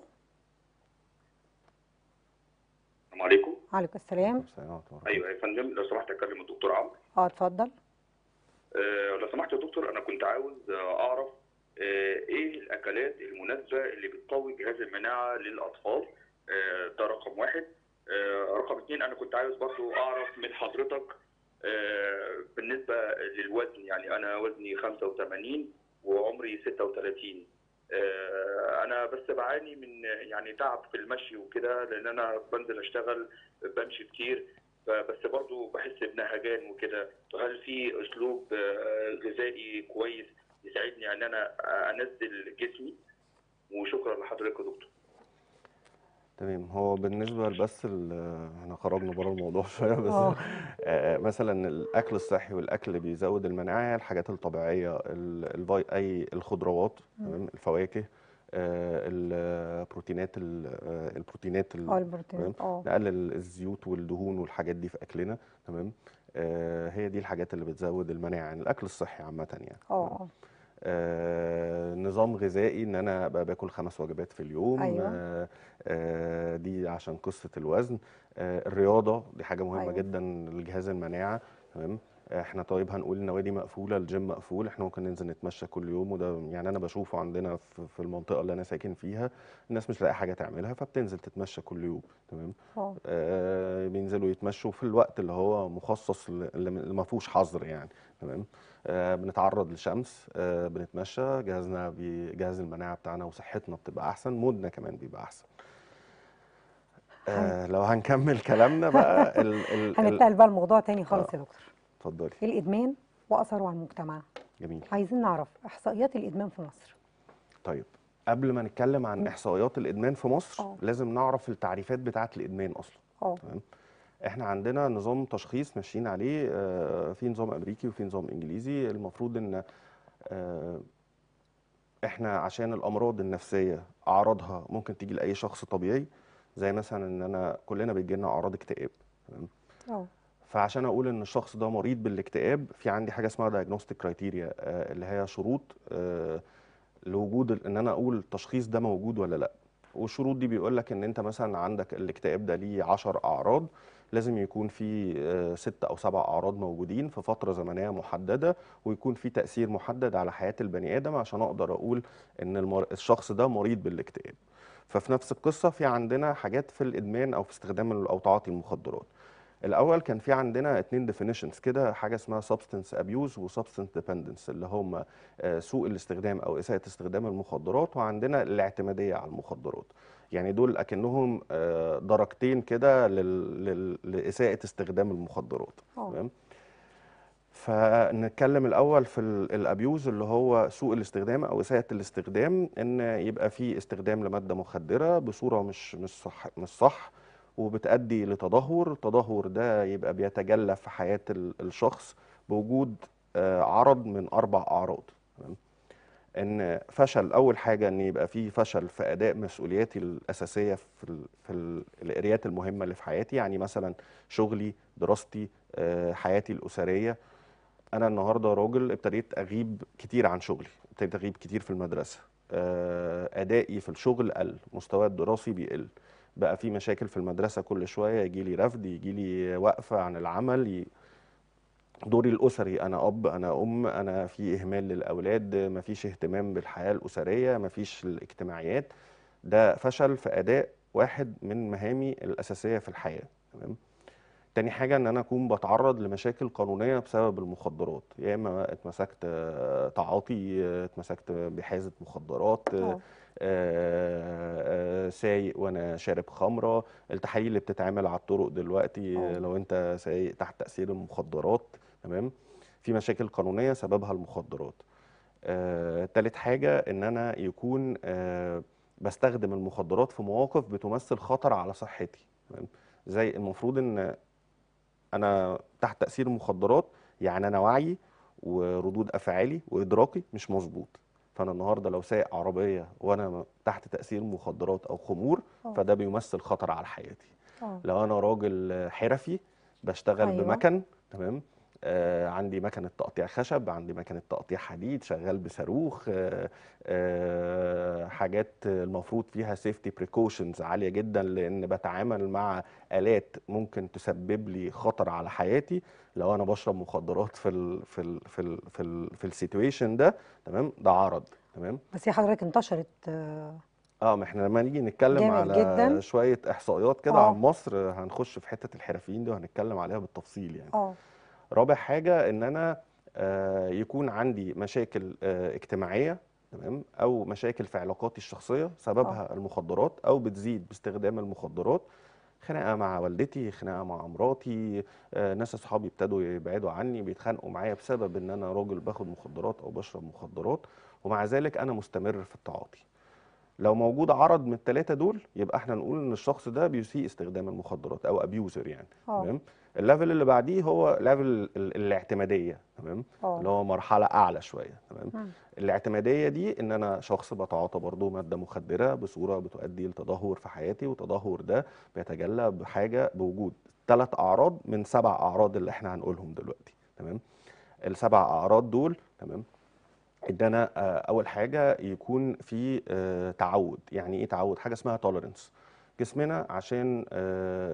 السلام عليكم عليكم السلام السلام ورحمة الله ايوه يا فندم لو سمحت اكلم الدكتور عمرو اه اتفضل آه لو سمحت يا دكتور انا كنت عاوز آه، اعرف آه ايه الاكلات المناسبه اللي بتقوي جهاز المناعه للاطفال آه ده رقم واحد آه رقم اثنين انا كنت عاوز برضو اعرف من حضرتك آه بالنسبه للوزن يعني انا وزني 85 وعمري 36 آه، انا بس بعاني من يعني تعب في المشي وكده لان انا بنزل اشتغل بمشي كتير فبس برضو بحس بنهجان وكده هل في اسلوب آه، غذائي كويس يساعدني ان انا انزل جسمي وشكرا لحضرتك يا دكتور تمام هو بالنسبة بس ال- احنا خرجنا بره الموضوع شوية بس اه آه، مثلا الأكل الصحي والأكل اللي بيزود المناعة هي الحاجات الطبيعية ال- الفي أي الخضروات تمام الفواكه آه، البروتينات ال- آه، البروتينات ال- اه البروتين تمام اه نقلل الزيوت والدهون والحاجات دي في أكلنا تمام آه، هي دي الحاجات اللي بتزود المناعة يعني الأكل الصحي عامة يعني اه تمام اه آه، نظام غذائي ان انا ابقى باكل خمس وجبات في اليوم ايوه آه، آه، دي عشان قصة الوزن آه، الرياضة دي حاجة مهمة ايوه جدا لجهاز المناعة تمام احنا طيب هنقول النوادي مقفوله الجيم مقفول احنا ممكن ننزل نتمشى كل يوم وده يعني انا بشوفه عندنا في في المنطقه اللي انا ساكن فيها الناس مش لاقي حاجه تعملها فبتنزل تتمشى كل يوم تمام اه آه بينزلوا يتمشوا في الوقت اللي هو مخصص ل- اللي ما فيهوش حظر يعني تمام آه بنتعرض للشمس آه بنتمشى جهازنا بي- جهاز المناعه بتاعنا وصحتنا بتبقى احسن مودنا كمان بيبقى احسن آه لو هنكمل كلامنا بقى ال ال ال هنتنقل بقى لموضوع تاني خالص يا دكتور اتفضلي الادمان واثره على المجتمع جميل عايزين نعرف احصائيات الادمان في مصر طيب قبل ما نتكلم عن احصائيات الادمان في مصر اه. لازم نعرف التعريفات بتاعه الادمان اصلا اه تمام احنا عندنا نظام تشخيص ماشيين عليه آه، في نظام امريكي وفي نظام انجليزي المفروض ان آه، احنا عشان الامراض النفسيه اعراضها ممكن تيجي لاي شخص طبيعي زي مثلا ان انا كلنا بيجي لنا اعراض اكتئاب تمام اه فعشان اقول ان الشخص ده مريض بالاكتئاب في عندي حاجه اسمها دايجنوستيك كرايتيريا اللي هي شروط آه، لوجود ال- ان انا اقول التشخيص ده موجود ولا لا والشروط دي بيقول لك ان انت مثلا عندك الاكتئاب ده ليه 10 اعراض لازم يكون في آه، ست او سبع اعراض موجودين في فتره زمنيه محدده ويكون في تاثير محدد على حياه البني ادم عشان اقدر اقول ان المر... الشخص ده مريض بالاكتئاب ففي نفس القصه في عندنا حاجات في الادمان او في استخدام ال- او تعاطي المخدرات الاول كان في عندنا اتنين ديفينيشنز كده حاجه اسمها سبستنس ابيوز وسبستنس ديبندنس اللي هم آه، سوء الاستخدام او اساءه استخدام المخدرات وعندنا الاعتماديه على المخدرات يعني دول اكنهم آه، درجتين كده لل- لل- لاساءه استخدام المخدرات اه تمام فنتكلم الاول في ال- الابيوز اللي هو سوء الاستخدام او اساءه الاستخدام ان يبقى في استخدام لماده مخدره بصوره مش مش صح مش صح وبتؤدي لتدهور التدهور ده يبقى بيتجلى في حياه ال- الشخص بوجود آه، عرض من اربع اعراض تمام ان فشل اول حاجه ان يبقى في فشل في اداء مسؤولياتي الاساسيه في ال في ال الاريات المهمه اللي في حياتي يعني مثلا شغلي دراستي آه، حياتي الاسريه انا النهارده راجل ابتديت اغيب كتير عن شغلي ابتديت اغيب كتير في المدرسه آه، ادائي في الشغل قل مستواي الدراسي بيقل بقى في مشاكل في المدرسه كل شويه يجي لي رفض يجي لي وقفه عن العمل ي- دوري الاسري انا اب انا ام انا في اهمال للاولاد مفيش اهتمام بالحياه الاسريه مفيش الاجتماعيات ده فشل في اداء واحد من مهامي الاساسيه في الحياه تمام تاني حاجة إن أنا أكون بتعرض لمشاكل قانونية بسبب المخدرات يا إما اتمسكت آه، تعاطي آه، اتمسكت بحازة مخدرات آه، اه آه، آه، سايق وأنا شارب خمرة التحاليل اللي بتتعمل على الطرق دلوقتي اه آه، لو أنت سايق تحت تأثير المخدرات تمام في مشاكل قانونية سببها المخدرات آه، تالت حاجة إن أنا يكون آه، بستخدم المخدرات في مواقف بتمثل خطر على صحتي تمام زي المفروض إن انا تحت تاثير المخدرات يعني انا وعي وردود افعالي وادراكي مش مظبوط فانا النهارده لو سايق عربيه وانا تحت تاثير مخدرات او خمور اه فده بيمثل خطر على حياتي اه لو انا راجل حرفي بشتغل ايوه بمكن تمام آه عندي مكنه تقطيع خشب عندي مكنه تقطيع حديد شغال بصاروخ آه آه حاجات المفروض فيها سيفتي بريكوشنز عاليه جدا لان بتعامل مع الات ممكن تسبب لي خطر على حياتي لو انا بشرب مخدرات في ال في ال في ال في ال في السيتويشن ده تمام ده عرض تمام بس هي حضرتك انتشرت اه اه ما احنا لما نيجي نتكلم جامد على جدا شوية إحصائيات كده عن اه مصر هنخش في حتة الحرفيين دي وهنتكلم عليها بالتفصيل يعني اه رابع حاجة إن أنا آه، يكون عندي مشاكل آه، اجتماعية تمام أو مشاكل في علاقاتي الشخصية اه سببها المخدرات أو بتزيد باستخدام المخدرات خناقة مع والدتي خناقة مع مراتي آه، ناس أصحابي ابتدوا يبعدوا عني بيتخانقوا معايا بسبب إن أنا راجل باخد مخدرات أو بشرب مخدرات ومع ذلك أنا مستمر في التعاطي لو موجود عرض من الثلاثه دول يبقى احنا نقول ان الشخص ده بيسيء استخدام المخدرات او ابيوزر يعني اه تمام الليفل اللي بعديه هو ليفل ال- الاعتماديه تمام اللي اه هو مرحله اعلى شويه تمام مم. الاعتماديه دي ان انا شخص بتعاطى برضه ماده مخدره بصوره بتؤدي لتدهور في حياتي والتدهور ده بيتجلى بحاجه بوجود ثلاث اعراض من سبع اعراض اللي احنا هنقولهم دلوقتي تمام السبع اعراض دول تمام ان انا آه، اول حاجه يكون في آه، تعود يعني ايه تعود حاجه اسمها توليرنس جسمنا عشان آه،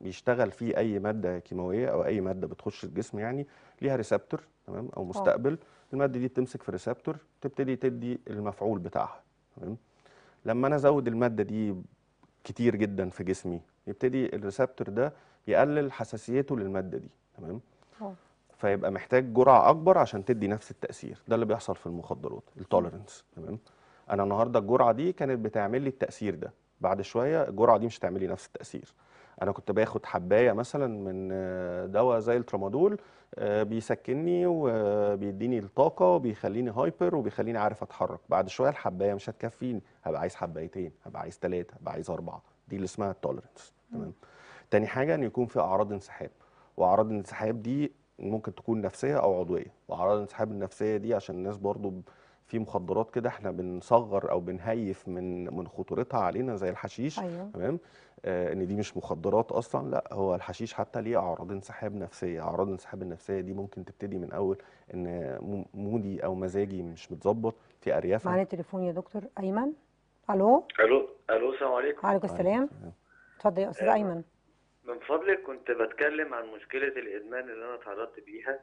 بيشتغل فيه اي ماده كيماويه او اي ماده بتخش الجسم يعني ليها ريسبتور تمام او مستقبل الماده دي بتمسك في ريسبتور تبتدي تدي المفعول بتاعها تمام لما انا ازود الماده دي كتير جدا في جسمي يبتدي الريسبتور ده يقلل حساسيته للماده دي تمام اه فيبقى محتاج جرعه اكبر عشان تدي نفس التاثير ده اللي بيحصل في المخدرات التوليرنس تمام انا النهارده الجرعه دي كانت بتعمل لي التاثير ده بعد شويه الجرعه دي مش هتعمل لي نفس التاثير انا كنت باخد حبايه مثلا من آه، دواء زي الترامادول آه، بيسكنني وبيديني الطاقه وبيخليني هايبر وبيخليني عارف اتحرك بعد شويه الحبايه مش هتكفيني هبقى عايز حبايتين هبقى عايز ثلاثه هبقى عايز اربعه دي اللي اسمها التوليرنس تمام تاني حاجه ان يكون في اعراض انسحاب واعراض الانسحاب دي ممكن تكون نفسيه او عضويه واعراض الانسحاب النفسيه دي عشان الناس برضو ب- في مخدرات كده احنا بنصغر او بنهيف من من خطورتها علينا زي الحشيش ايوه تمام آه ان دي مش مخدرات اصلا لا هو الحشيش حتى ليه اعراض انسحاب نفسيه اعراض الانسحاب النفسيه دي ممكن تبتدي من اول ان م- مودي او مزاجي مش متظبط في اريافه معانا تليفون يا دكتور ايمن الو الو الو السلام عليكم وعليكم السلام اتفضل يا استاذ آه، ايمن من فضلك كنت بتكلم عن مشكلة الإدمان اللي أنا تعرضت بيها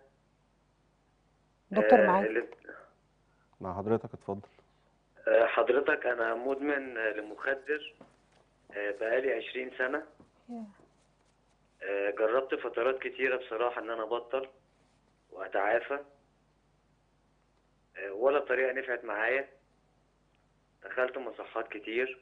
دكتور آه، معاك اللي- مع حضرتك اتفضل آه، حضرتك أنا مدمن آه، لمخدر آه، بقالي عشرين سنة يا. آه، جربت فترات كتيرة بصراحة إن أنا أبطل وأتعافى آه، ولا طريقة نفعت معايا دخلت مصحات كتير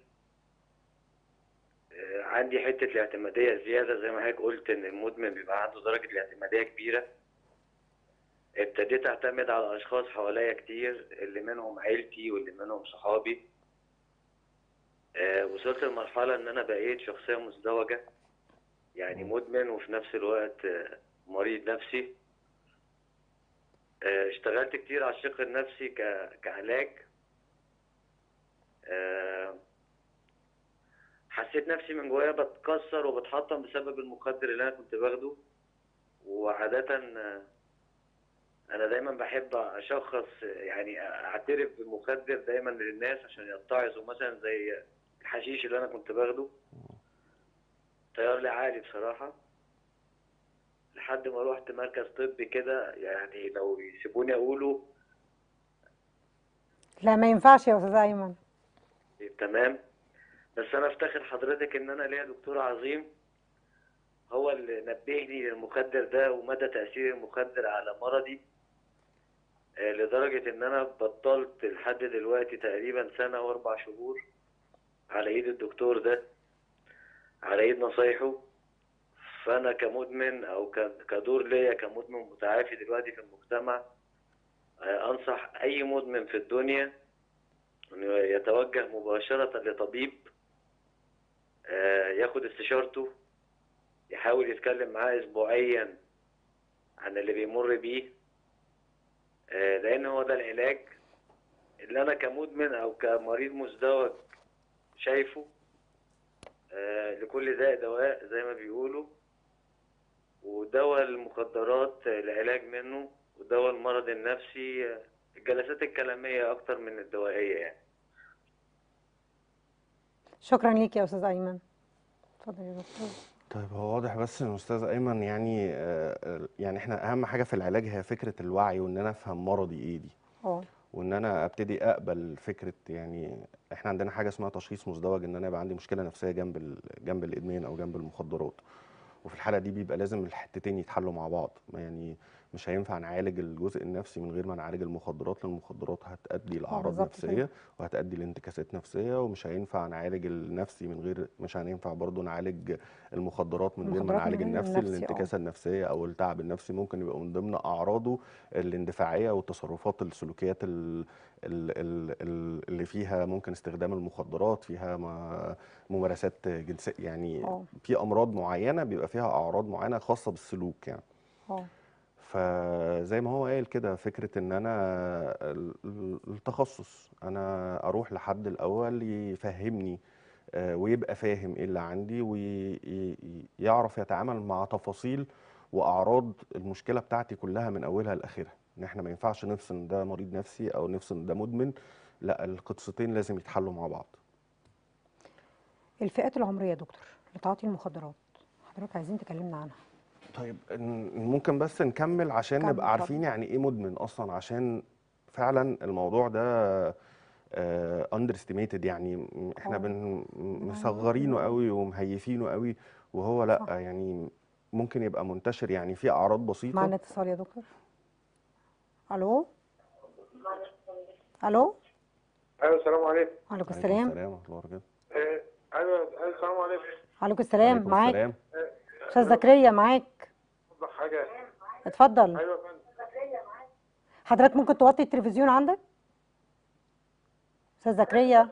آه، عندي حتة الاعتمادية زيادة زي ما حضرتك قلت إن المدمن بيبقى عنده درجة الاعتمادية كبيرة ابتديت أعتمد على أشخاص حواليا كتير اللي منهم عيلتي واللي منهم صحابي آه، وصلت لمرحلة إن أنا بقيت شخصية مزدوجة يعني مدمن وفي نفس الوقت آه، مريض نفسي آه، اشتغلت كتير على الشق النفسي ك- كعلاج آه، حسيت نفسي من جوايا بتكسر وبتحطم بسبب المخدر اللي انا كنت باخده وعادة آه، انا دايما بحب اشخص آه، يعني اعترف بالمخدر دايما للناس عشان يتعظوا مثلا زي الحشيش اللي انا كنت باخده تيار لي عالي بصراحة لحد ما روحت مركز طبي كده يعني لو يسيبوني اقوله لا ما ينفعش يا استاذ ايمن تمام بس انا افتخر حضرتك ان انا ليا دكتور عظيم هو اللي نبهني للمخدر ده ومدى تأثير المخدر على مرضي آه، لدرجة ان انا بطلت لحد دلوقتي تقريبا سنة واربع شهور على ايد الدكتور ده على ايد نصايحه فانا كمدمن او ك- كدور ليا كمدمن متعافي دلوقتي في المجتمع آه، انصح اي مدمن في الدنيا انه يتوجه مباشرة لطبيب آه، ياخد استشارته يحاول يتكلم معاه اسبوعيا عن اللي بيمر بيه آه، لان هو ده العلاج اللي انا كمدمن او كمريض مزدوج شايفه آه، لكل داء دواء زي ما بيقولوا ودواء المخدرات آه، العلاج منه ودواء المرض النفسي آه، الجلسات الكلامية أكتر من الدوائية يعني شكرا ليك يا استاذ ايمن اتفضل يا دكتور طيب هو واضح بس ان استاذ ايمن يعني آه، يعني احنا اهم حاجه في العلاج هي فكره الوعي وان انا افهم مرضي ايه دي اه وان انا ابتدي اقبل فكره يعني احنا عندنا حاجه اسمها تشخيص مزدوج ان انا يبقى عندي مشكله نفسيه جنب ال- جنب الادمان او جنب المخدرات وفي الحاله دي بيبقى لازم الحتتين يتحلوا مع بعض ما يعني مش هينفع نعالج الجزء النفسي من غير ما نعالج المخدرات لان المخدرات هتؤدي لاعراض بالظبط كده. نفسيه وهتؤدي لانتكاسات نفسيه ومش هينفع نعالج النفسي من غير مش هينفع برضو نعالج المخدرات من غير ما المخدرات من نعالج غير النفسي النفسي، آه. الانتكاسه النفسيه او التعب النفسي ممكن يبقى من ضمن اعراضه الاندفاعيه والتصرفات السلوكيات ال- ال- ال- ال- اللي فيها ممكن استخدام المخدرات فيها ما- ممارسات جنسيه يعني اه في امراض معينه بيبقى فيها اعراض معينه خاصه بالسلوك يعني اه فزي ما هو قال كده فكره ان انا ال- ال- التخصص انا اروح لحد الاول يفهمني آه، ويبقى فاهم ايه اللي عندي ويعرف يتعامل مع تفاصيل واعراض المشكله بتاعتي كلها من اولها لاخرها ان احنا ما ينفعش نفصل إن ده مريض نفسي او نفصل إن ده مدمن لا القصتين لازم يتحلوا مع بعض الفئات العمريه يا دكتور لتعاطي المخدرات حضرتك عايزين تكلمنا عنها طيب ن- ممكن بس نكمل عشان كمل، نبقى عارفين اتفضل. يعني ايه مدمن اصلا عشان فعلا الموضوع ده اندر استيميتد يعني م- احنا اه. بن م- ما- مصغرينه قوي ومهيفينه قوي وهو لا صح. يعني ممكن يبقى منتشر يعني في اعراض بسيطه معنا اتصال يا دكتور الو الو ايوه السلام عليكم وعليكم عليكم السلام السلام ورحمه الله وبركاته آه، ايوه أيوة، السلام عليكم وعليكم السلام عليكم معاك السلام استاذ زكريا معاك أوضح حاجه اتفضل ايوه يا فندم حضرتك ممكن توطي التلفزيون عندك استاذ زكريا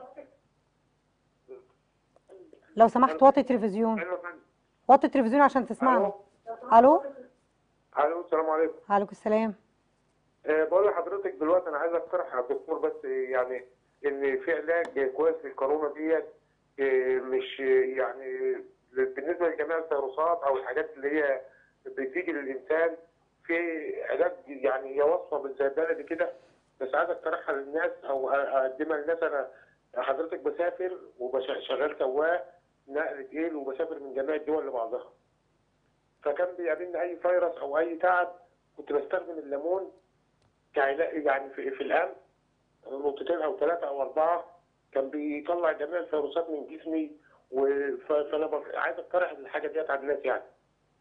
لو سمحت وطي التلفزيون ايوه يا فندم وطي التلفزيون عشان تسمعنا الو الو الو السلام عليكم وعليكم السلام أه بقول لحضرتك دلوقتي انا عايز اقترح على الدكتور بس يعني ان في علاج كويس للكورونا ديت آه، مش يعني بالنسبه لجميع الفيروسات او الحاجات اللي هي بتيجي للانسان في علاج يعني هي وصفه زي البلدي كده بس عايز اقترحها للناس او اقدمها للناس انا حضرتك بسافر وشغال سواق نقل تقيل وبسافر من جميع الدول لبعضها فكان بيقابلني اي فيروس او اي تعب كنت بستخدم الليمون كعلاج يعني في, في الامن نقطتين او ثلاثه او اربعه كان بيطلع جميع الفيروسات من جسمي و- ف- فانا بق- عايز اقترح الحاجه ديت على الناس يعني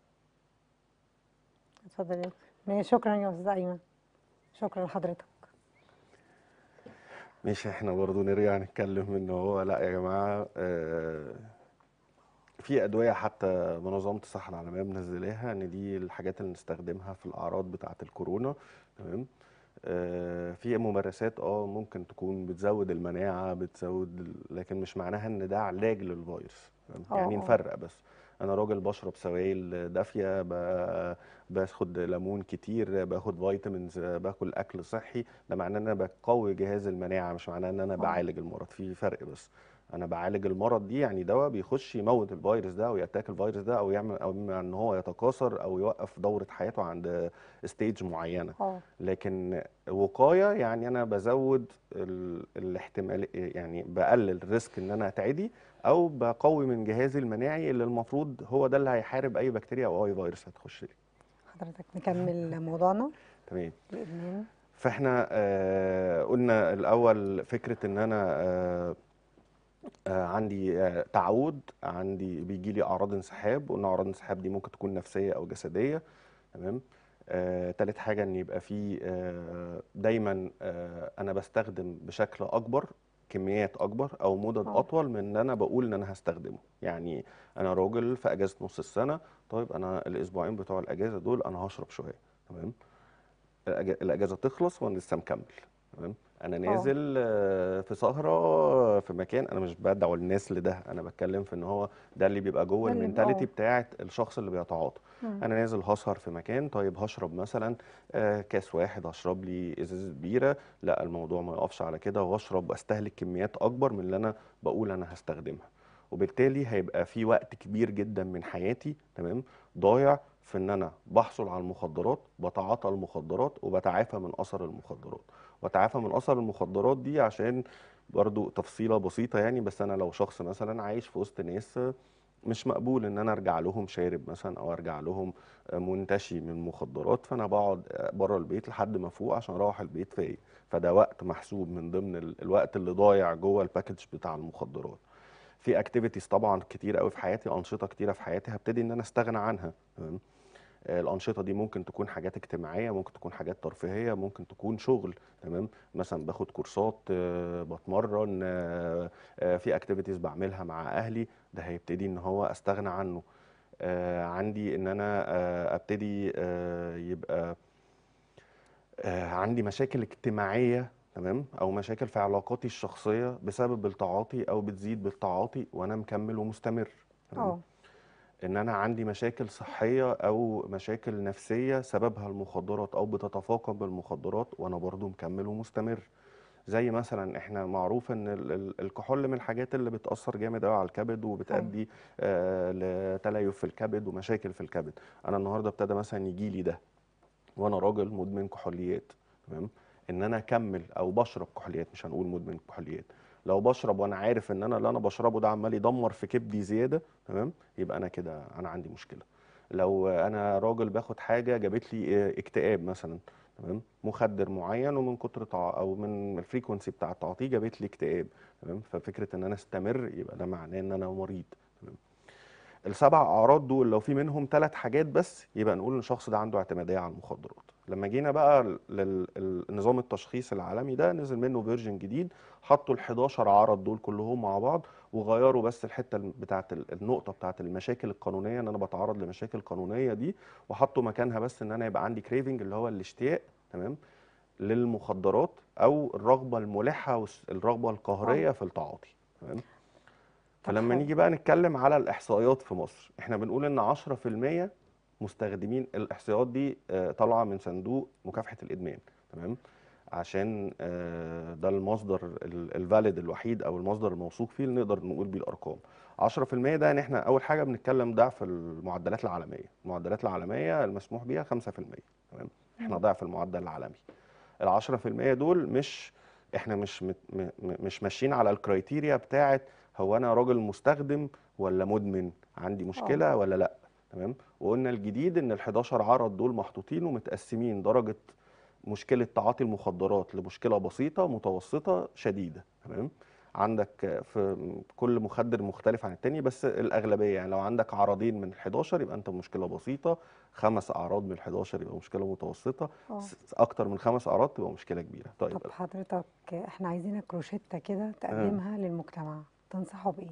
اتفضل يا دكتور. ماشي، شكرا يا استاذ ايمن شكرا لحضرتك مش احنا برضو نرجع نتكلم ان هو لا يا جماعه آه، في ادويه حتى منظمه الصحه العالميه منزلاها ان دي الحاجات اللي نستخدمها في الاعراض بتاعه الكورونا تمام آه، في ممارسات اه ممكن تكون بتزود المناعه بتزود ال- لكن مش معناها ان ده علاج للفيروس تمام؟ اه، يعني اه. نفرق بس انا راجل بشرب سوائل دافيه ب- باخد ليمون كتير باخد فيتامينز باكل اكل صحي ده معناه ان انا بقوي جهاز المناعه مش معناه ان انا بعالج المرض في فرق بس انا بعالج المرض دي يعني دواء بيخش يموت الفيروس ده او ياتاك الفيروس ده او يعمل او إما ان هو يتكاثر او يوقف دوره حياته عند ستيج معينه اه لكن وقايه يعني انا بزود ال... الاحتمال يعني بقلل الريسك ان انا اتعدي او بقوي من جهازي المناعي اللي المفروض هو ده اللي هيحارب اي بكتيريا او اي فيروس هتخش لي حضرتك نكمل موضوعنا تمام الادمان فاحنا آه قلنا الاول فكره ان انا آه آه عندي آه تعود عندي بيجي لي اعراض انسحاب وقلنا اعراض الانسحاب دي ممكن تكون نفسيه او جسديه تمام آه تالت حاجه ان يبقى في آه دايما آه انا بستخدم بشكل اكبر كميات اكبر او مدد اه. اطول من اللي انا بقول ان انا هستخدمه يعني انا راجل في اجازه نص السنه طيب انا الاسبوعين بتوع الاجازه دول انا هشرب شويه تمام الأج- الاجازه تخلص وانا لسه مكمل تمام انا نازل آه، في سهره في مكان انا مش بدعو الناس لده انا بتكلم في ان هو ده اللي بيبقى جوه ده اللي- المينتاليتي آه. بتاعه الشخص اللي بيتعاطى مم. انا نازل هسهر في مكان طيب هشرب مثلا آه، كاس واحد هشرب لي ازازه بيره لا الموضوع ما يقفش على كده واشرب واستهلك كميات اكبر من اللي انا بقول انا هستخدمها وبالتالي هيبقى في وقت كبير جدا من حياتي تمام ضايع في ان انا بحصل على المخدرات بتعاطى المخدرات وبتعافى من اثر المخدرات واتعافى من اثر المخدرات دي عشان برضو تفصيله بسيطه يعني بس انا لو شخص مثلا عايش في وسط ناس مش مقبول ان انا ارجع لهم شارب مثلا او ارجع لهم منتشي من مخدرات فانا بقعد بره البيت لحد ما افوق عشان اروح البيت فايق فده وقت محسوب من ضمن ال- الوقت اللي ضايع جوه الباكج بتاع المخدرات في اكتيفيتيز طبعا كتير قوي في حياتي انشطه كتيره في حياتي هبتدي ان انا استغنى عنها تمام آه، الانشطه دي ممكن تكون حاجات اجتماعيه ممكن تكون حاجات ترفيهيه ممكن تكون شغل تمام مثلا باخد كورسات آه، بتمرن آه، آه، في اكتيفيتيز بعملها مع اهلي ده هيبتدي ان هو استغنى عنه آه، عندي ان انا آه، ابتدي آه، يبقى آه، عندي مشاكل اجتماعيه تمام او مشاكل في علاقاتي الشخصيه بسبب التعاطي او بتزيد بالتعاطي وانا مكمل ومستمر تمام اه ان انا عندي مشاكل صحيه او مشاكل نفسيه سببها المخدرات او بتتفاقم بالمخدرات وانا برضو مكمل ومستمر زي مثلا احنا معروف ان ال- ال- الكحول من الحاجات اللي بتاثر جامد قوي على الكبد وبتؤدي آه لتليف في الكبد ومشاكل في الكبد انا النهارده ابتدى مثلا يجي لي ده وانا راجل مدمن كحوليات تمام ان انا اكمل او بشرب كحوليات مش هنقول مدمن كحوليات لو بشرب وانا عارف ان انا اللي انا بشربه ده عمال يدمر في كبدي زياده تمام يبقى انا كده انا عندي مشكله لو انا راجل باخد حاجه جابت لي آه، اكتئاب مثلا تمام مخدر معين ومن كتر تع... او من الفريكونسي بتاع التعاطي جابت لي اكتئاب تمام ففكره ان انا استمر يبقى ده معناه ان انا مريض تمام السبع اعراض دول لو في منهم ثلاث حاجات بس يبقى نقول ان الشخص ده عنده اعتماديه على المخدرات لما جينا بقى للنظام التشخيص العالمي ده نزل منه فيرجن جديد حطوا ال 11 عرض دول كلهم مع بعض وغيروا بس الحته بتاعه النقطه بتاعه المشاكل القانونيه ان انا بتعرض لمشاكل قانونيه دي وحطوا مكانها بس ان انا يبقى عندي كريفنج اللي هو الاشتياق تمام للمخدرات او الرغبه الملحه والرغبه القهريه في التعاطي تمام فلما حلو. نيجي بقى نتكلم على الاحصائيات في مصر احنا بنقول ان 10% مستخدمين الاحصائيات دي آه، طالعه من صندوق مكافحه الادمان تمام عشان آه، ده المصدر الفاليد الوحيد او المصدر الموثوق فيه اللي نقدر نقول بيه الارقام 10% ده ان احنا اول حاجه بنتكلم ضعف المعدلات العالميه المعدلات العالميه المسموح بيها 5% تمام احنا ضعف المعدل العالمي ال 10% دول مش احنا مش مت- م- م- مش ماشيين على الكرايتيريا بتاعه هو انا راجل مستخدم ولا مدمن عندي مشكله ولا لا تمام وقلنا الجديد ان ال 11 عرض دول محطوطين ومتقسمين درجه مشكله تعاطي المخدرات لمشكله بسيطه متوسطه شديده تمام عندك في كل مخدر مختلف عن التاني بس الاغلبيه يعني لو عندك عرضين من ال 11 يبقى انت مشكله بسيطه خمس اعراض من ال 11 يبقى مشكله متوسطه اه س- اكتر من خمس اعراض تبقى مشكله كبيره طيب طب حضرتك احنا عايزينك روشتة كده تقدمها للمجتمع تنصحه بايه؟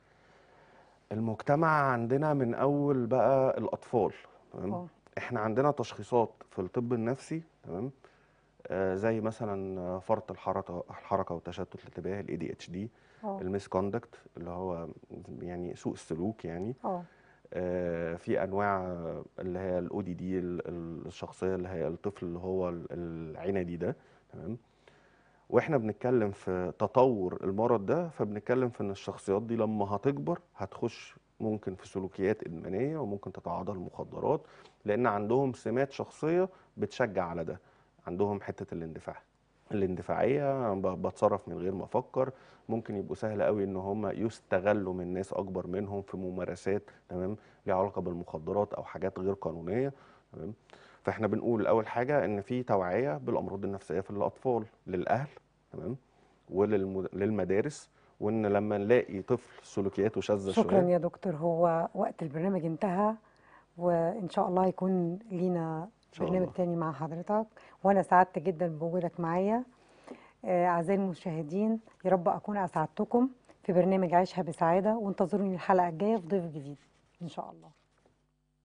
المجتمع عندنا من اول بقى الاطفال تمام اه احنا عندنا تشخيصات في الطب النفسي تمام آه زي مثلا فرط الحركه الحركه وتشتت الانتباه الاي دي اتش دي اه الميس كوندكت اللي هو يعني سوء السلوك يعني اه آه في انواع اللي هي الاو دي دي الشخصيه اللي هي الطفل اللي هو ال- العندي ده تمام واحنا بنتكلم في تطور المرض ده فبنتكلم في ان الشخصيات دي لما هتكبر هتخش ممكن في سلوكيات ادمانيه وممكن تتعاطى المخدرات لان عندهم سمات شخصيه بتشجع على ده عندهم حته الاندفاع الاندفاعيه ب- بتصرف من غير ما افكر ممكن يبقوا سهل قوي ان هم يستغلوا من ناس اكبر منهم في ممارسات تمام ليها علاقه بالمخدرات او حاجات غير قانونيه تمام فاحنا بنقول اول حاجه ان في توعيه بالامراض النفسيه في الاطفال للاهل تمام وللمدارس وان لما نلاقي طفل سلوكياته شاذه شكرا شويه يا دكتور هو وقت البرنامج انتهى وان شاء الله يكون لينا شاء برنامج الله. تاني مع حضرتك وانا سعدت جدا بوجودك معايا آه، اعزائي المشاهدين يا رب اكون اسعدتكم في برنامج عيشها بسعاده وانتظروني الحلقه الجايه في ضيف جديد ان شاء الله